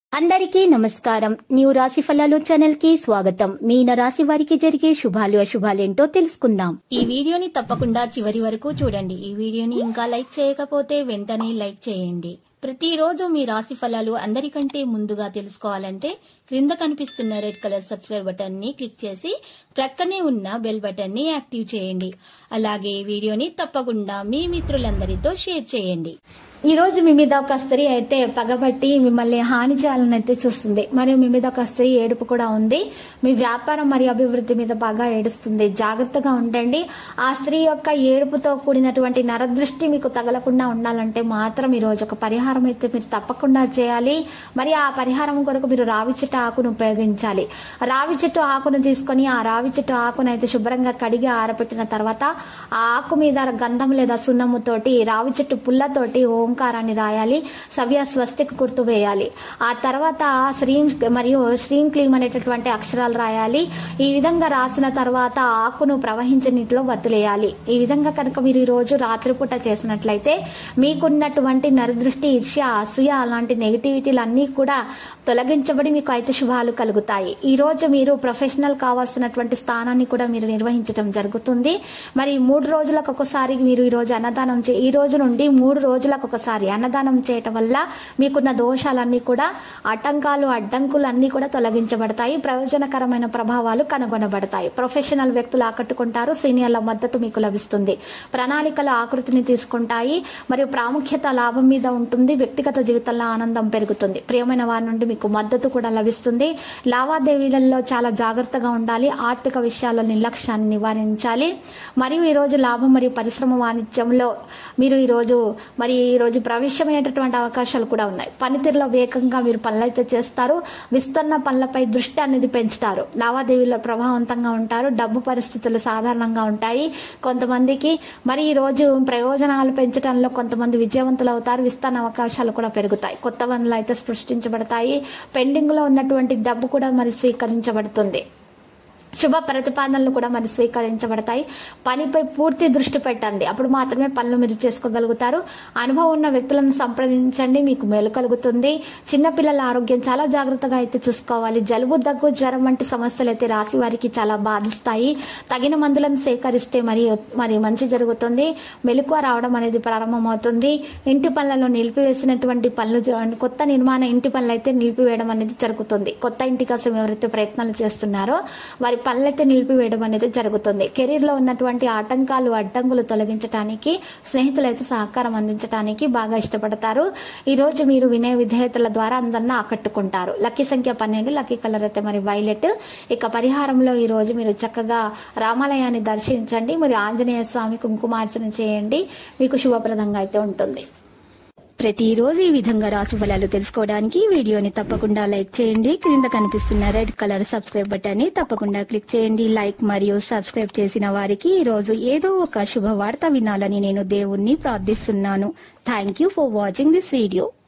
అందరికీ నమస్కారం న్యూ రాశి ఫలాలు ఛానల్ కి స్వాగతం మీన రాశి వారికి జరిగే శుభాలు అశుభాలేంటో తెలుసుకుందాం ఈ వీడియోని తప్పకుండా చివరి వరకు చూడండి ఈ వీడియోని ఇంకా లైక్ చేయకపోతే వెంటనే లైక్ చేయండి ప్రతిరోజు మీ రాశి ఫలాలు అందరికంటే ముందుగా తెలుసుకోవాలంటే క్రింద కనిపిస్తున్న రెడ్ కలర్ సబ్స్క్రైబ్ బటన్ ని క్లిక్ చేసి ప్రక్కనే ఉన్న బెల్ బటన్ ని యాక్టివ్ చేయండి అలాగే ఈ వీడియోని తప్పకుండా మీ మిత్రులందరితో షేర్ చేయండి ఈ రోజు మీ మీద ఒక స్త్రీ అయితే పగబట్టి మిమ్మల్ని హాని చేయాలని అయితే చూస్తుంది మరియు మీ మీద ఒక స్త్రీ ఏడుపు కూడా ఉంది మీ వ్యాపారం మరియు అభివృద్ధి మీద బాగా ఏడుస్తుంది జాగ్రత్తగా ఉండండి ఆ స్త్రీ యొక్క ఏడుపుతో కూడినటువంటి నరదృష్టి మీకు తగలకుండా ఉండాలంటే మాత్రం ఈ రోజు ఒక పరిహారం అయితే మీరు తప్పకుండా చేయాలి మరి ఆ పరిహారం కొరకు మీరు రావి చెట్టు ఆకును ఉపయోగించాలి రావి చెట్టు ఆకును తీసుకొని ఆ రావి చెట్టు ఆకును అయితే శుభ్రంగా కడిగి ఆరబెట్టిన తర్వాత ఆ ఆకు మీద గంధం లేదా సున్నముతోటి రావి చెట్టు పుల్లతోటి ఓంకారాన్ని రాయాలి సవ్య స్వస్తికి గుర్తు వేయాలి ఆ తర్వాత శ్రీం మరియు శ్రీం క్లీం అనేటటువంటి అక్షరాలు రాయాలి ఈ విధంగా రాసిన తర్వాత ఆ ఆకును ప్రవహించే నీటిలో వదిలేయాలి ఈ విధంగా కనుక మీరు ఈ రోజు రాత్రిపూట చేసినట్లయితే మీకున్నటువంటి నరదృష్టి ఈర్ష్య అసూయ అలాంటి నెగిటివిటీలు అన్నీ కూడా తొలగించబడి మీకు అయితే శుభాలు కలుగుతాయి ఈ రోజు మీరు ప్రొఫెషనల్ కావాల్సినటువంటి స్థానాన్ని కూడా మీరు నిర్వహించడం జరుగుతుంది మరి మూడు రోజులకు ఒకసారి మీరు ఈ రోజు అన్నదానం చే ఈ రోజు నుండి మూడు రోజులకు ఒకసారి అన్నదానం చేయటం వల్ల మీకున్న దోషాలన్నీ కూడా ఆటంకాలు అడ్డంకులు అన్నీ కూడా తొలగించబడతాయి ప్రయోజనకరమైన ప్రభావాలు కనుగొనబడతాయి ప్రొఫెషనల్ వ్యక్తులు ఆకట్టుకుంటారు సీనియర్ల మద్దతు మీకు లభిస్తుంది ప్రణాళికలు ఆకృతిని తీసుకుంటాయి మరియు ప్రాముఖ్యత లాభం మీద ఉంటుంది వ్యక్తిగత జీవితంలో ఆనందం పెరుగుతుంది ప్రియమైన వారి నుండి మీకు మద్దతు కూడా లభిస్తుంది లావాదేవీలలో చాలా జాగ్రత్తగా ఉండాలి ఆర్థిక విషయాల్లో నిర్లక్ష్యాన్ని నివారించాలి మరియు ఈరోజు లాభం మరియు పరిశ్రమ వాణిజ్యంలో మీరు ఈరోజు మరి ఈరోజు ప్రవేశమయ్యేటటువంటి అవకాశాలు కూడా ఉన్నాయి పనితీరులో వేగంగా మీరు పనులైతే చేస్తారు విస్తరణ పనులపై దృష్టి అనేది పెంచుతారు లావాదేవీలో ప్రభావవంతంగా ఉంటారు డబ్బు పరిస్థితులు సాధారణంగా ఉంటాయి కొంతమందికి మరి ఈ రోజు ప్రయోజనాలు పెంచడంలో కొంతమంది విజయవంతులు అవుతారు విస్తరణ అవకాశాలు కూడా పెరుగుతాయి కొత్త పనులు అయితే సృష్టించబడతాయి పెండింగ్ లో ఉన్నటువంటి డబ్బు కూడా మరి స్వీకరించబడుతుంది శుభ ప్రతిపాదనలు కూడా మరి స్వీకరించబడతాయి పనిపై పూర్తి దృష్టి పెట్టండి అప్పుడు మాత్రమే పనులు మీరు చేసుకోగలుగుతారు అనుభవం ఉన్న వ్యక్తులను సంప్రదించండి మీకు మేలు కలుగుతుంది చిన్నపిల్లల ఆరోగ్యం చాలా జాగ్రత్తగా అయితే చూసుకోవాలి జలుబు దగ్గు జ్వరం వంటి సమస్యలు అయితే రాసి వారికి చాలా బాధిస్తాయి తగిన మందులను సేకరిస్తే మరి మరి మంచి జరుగుతుంది మెలకువ రావడం అనేది ప్రారంభమవుతుంది ఇంటి పనులలో నిలిపివేసినటువంటి పనులు జ- కొత్త నిర్మాణ ఇంటి పనులు అయితే నిలిపివేయడం అనేది జరుగుతుంది కొత్త ఇంటి కోసం ఎవరైతే ప్రయత్నాలు చేస్తున్నారో వారి పనులైతే నిలిపివేయడం అనేది జరుగుతుంది కెరీర్ లో ఉన్నటువంటి ఆటంకాలు అడ్డంకులు తొలగించడానికి స్నేహితులైతే సహకారం అందించడానికి బాగా ఇష్టపడతారు ఈ రోజు మీరు వినయ విధేయతల ద్వారా అందరిని ఆకట్టుకుంటారు లక్కీ సంఖ్య పన్నెండు లక్కీ కలర్ అయితే మరి వైలెట్ ఇక పరిహారంలో ఈ రోజు మీరు చక్కగా రామాలయాన్ని దర్శించండి మరి ఆంజనేయ స్వామి కుంకుమార్చన చేయండి మీకు శుభప్రదంగా అయితే ఉంటుంది ప్రతిరోజు ఈ విధంగా రాశి ఫలాలు తెలుసుకోవడానికి ఈ వీడియోని తప్పకుండా లైక్ చేయండి క్రింద కనిపిస్తున్న రెడ్ కలర్ సబ్స్క్రైబ్ బటన్ ని తప్పకుండా క్లిక్ చేయండి లైక్ మరియు సబ్స్క్రైబ్ చేసిన వారికి ఈ రోజు ఏదో ఒక శుభవార్త వినాలని నేను దేవుణ్ణి ప్రార్థిస్తున్నాను thank you for watching this video